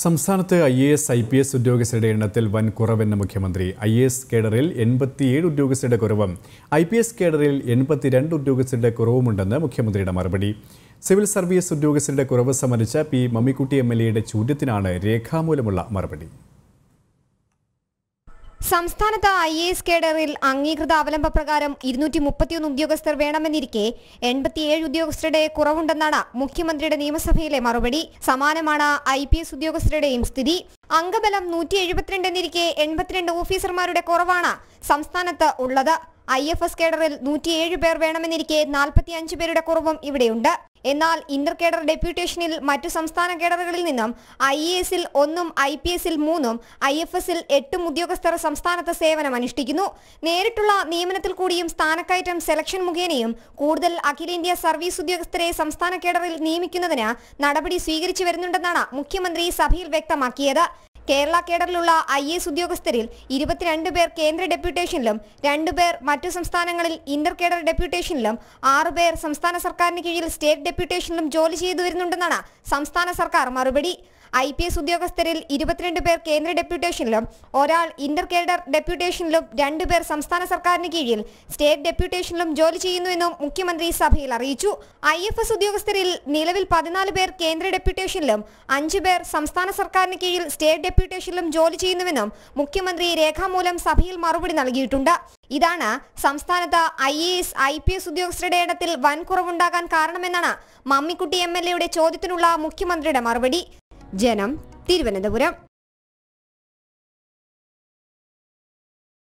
സംസ്ഥാനത്ത് I A S I P S ഉദ്യോഗസ്ഥരുടെ എണ്ണത്തിൽ വൻ കുറവെന്ന് മുഖ്യമന്ത്രി ഐ എ എസ് കേഡറിൽ എൺപത്തിയേഴ് ഉദ്യോഗസ്ഥരുടെ കുറവും ഐ പി എസ് കേഡറിൽ എൺപത്തിരണ്ട് ഉദ്യോഗസ്ഥരുടെ കുറവുമുണ്ടെന്ന് മുഖ്യമന്ത്രിയുടെ മറുപടി സിവിൽ സർവീസ് ഉദ്യോഗസ്ഥരുടെ കുറവ് സംബന്ധിച്ച പി മമ്മിക്കുട്ടി എം എൽ എയുടെ ചോദ്യത്തിനാണ് രേഖാമൂലമുള്ള മറുപടി സംസ്ഥാനത്ത് ഐ എ എസ് കേഡറിൽ അംഗീകൃത അവലംബ പ്രകാരം ഇരുന്നൂറ്റി മുപ്പത്തിയൊന്ന് ഉദ്യോഗസ്ഥർ വേണമെന്നിരിക്കെ എൺപത്തിയേഴ് ഉദ്യോഗസ്ഥരുടെ കുറവുണ്ടെന്നാണ് മുഖ്യമന്ത്രിയുടെ നിയമസഭയിലെ മറുപടി സമാനമാണ് ഐ പി എസ് ഉദ്യോഗസ്ഥരുടെയും സ്ഥിതി അംഗബലം നൂറ്റി എഴുപത്തിരണ്ട് എന്നിരിക്കെ എൺപത്തിരണ്ട് ഓഫീസർമാരുടെ കുറവാണ് സംസ്ഥാനത്ത് ഉള്ളത് ഐ എഫ് എസ് കേഡറിൽ നൂറ്റിയേഴ് പേർ വേണമെന്നിരിക്കെ നാൽപ്പത്തി അഞ്ച് പേരുടെ കുറവും ഇവിടെയുണ്ട് എന്നാൽ ഇന്റർ കേഡർ ഡെപ്യൂട്ടേഷനിൽ മറ്റു സംസ്ഥാന കേഡറുകളിൽ നിന്നും ഐ എ എസിൽ ഒന്നും ഐ പി എസിൽ മൂന്നും ഐ എഫ് എസിൽ എട്ടും ഉദ്യോഗസ്ഥർ സംസ്ഥാനത്ത് സേവനം അനുഷ്ഠിക്കുന്നു നേരിട്ടുള്ള നിയമനത്തിൽ കൂടിയും സ്ഥാനക്കയറ്റം സെലക്ഷൻ മുഖേനയും കൂടുതൽ അഖിലേന്ത്യാ സർവീസ് ഉദ്യോഗസ്ഥരെ സംസ്ഥാന കേഡറിൽ നിയമിക്കുന്നതിന് നടപടി സ്വീകരിച്ചു വരുന്നുണ്ടെന്നാണ് മുഖ്യമന്ത്രി സഭയിൽ വ്യക്തമാക്കിയത് കേരള കേഡറിലുള്ള ഐ എസ് ഉദ്യോഗസ്ഥരിൽ ഇരുപത്തിരണ്ട് പേർ കേന്ദ്ര ഡെപ്യൂട്ടേഷനിലും രണ്ടുപേർ മറ്റു സംസ്ഥാനങ്ങളിൽ ഇന്റർ കേഡർ ഡെപ്യൂട്ടേഷനിലും ആറ് പേർ സംസ്ഥാന സർക്കാരിന് കീഴിൽ സ്റ്റേറ്റ് ഡെപ്യൂട്ടേഷനിലും ജോലി ചെയ്തു വരുന്നുണ്ടെന്നാണ് സംസ്ഥാന സർക്കാർ മറുപടി ഐ പി എസ് ഉദ്യോഗസ്ഥരിൽ ഇരുപത്തിരണ്ട് പേർ കേന്ദ്ര ഡെപ്യൂട്ടേഷനിലും ഒരാൾ ഇന്റർ കേഡർ ഡെപ്യൂട്ടേഷനിലും രണ്ടുപേർ സംസ്ഥാന സർക്കാരിന് കീഴിൽ സ്റ്റേറ്റ് ഡെപ്യൂട്ടേഷനിലും ജോലി ചെയ്യുന്നുവെന്നും മുഖ്യമന്ത്രി സഭയിൽ അറിയിച്ചു ഐ എഫ് എസ് ഉദ്യോഗസ്ഥരിൽ നിലവിൽ പതിനാല് പേർ കേന്ദ്ര ഡെപ്യൂട്ടേഷനിലും അഞ്ചു പേർ സംസ്ഥാന സർക്കാരിന് കീഴിൽ സ്റ്റേറ്റ് ഡെപ്യൂട്ടേഷനിലും ജോലി ചെയ്യുന്നുവെന്നും മുഖ്യമന്ത്രി രേഖാമൂലം സഭയിൽ മറുപടി നൽകിയിട്ടുണ്ട് ഇതാണ് സംസ്ഥാനത്ത് I A S I P S ഉദ്യോഗസ്ഥരുടെ എണ്ണത്തിൽ വൻ കുറവുണ്ടാകാൻ കാരണമെന്നാണ് മമ്മിക്കുട്ടി എം എൽ എയുടെ ചോദ്യത്തിനുള്ള മുഖ്യമന്ത്രിയുടെ മറുപടി ജനം തിരുവനന്തപുരം